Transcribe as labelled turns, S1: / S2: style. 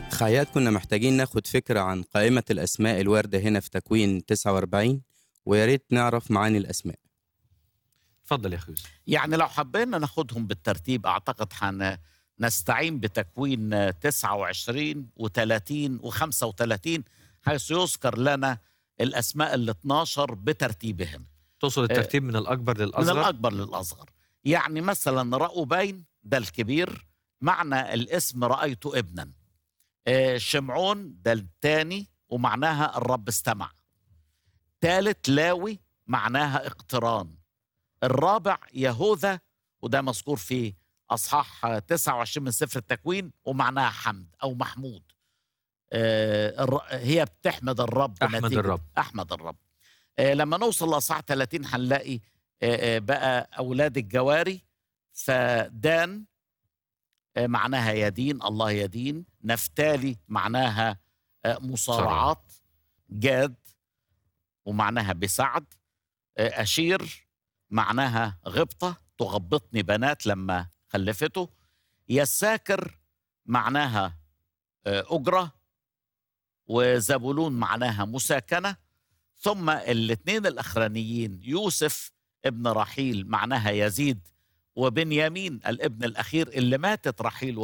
S1: خيات كنا محتاجين ناخد فكرة عن قائمة الأسماء الواردة هنا في تكوين 49 ويا ريت نعرف معاني الأسماء
S2: اتفضل يا اخي يوسف
S3: يعني لو حبينا ناخدهم بالترتيب اعتقد حن نستعين بتكوين 29 و30 و35 حيث يذكر لنا الاسماء ال 12 بترتيبهم
S2: تقصد الترتيب من الاكبر
S3: من
S2: للاصغر
S3: الاكبر للاصغر يعني مثلا رأوبين ده الكبير معنى الاسم رايت ابنا آه، شمعون ده الثاني ومعناها الرب استمع ثالث لاوي معناها اقتران الرابع يهوذا وده مذكور في اصحاح 29 من سفر التكوين ومعناها حمد او محمود آه، الر- هي بتحمد الرب
S2: أحمد
S3: نتيجة-
S2: الرب.
S3: احمد الرب آه، لما نوصل لاصحاح 30 هنلاقي آه، آه، بقى اولاد الجواري فدان آه، معناها يدين الله يدين نفتالي معناها آه، مصارعات جاد ومعناها بسعد آه، أشير معناها غبطة تغبطني بنات لما خلفته يساكر معناها آه، أجرة وزبولون معناها مساكنة ثم الاثنين الأخرانيين يوسف ابن رحيل معناها يزيد وبنيامين الابن الأخير اللي ماتت رحيل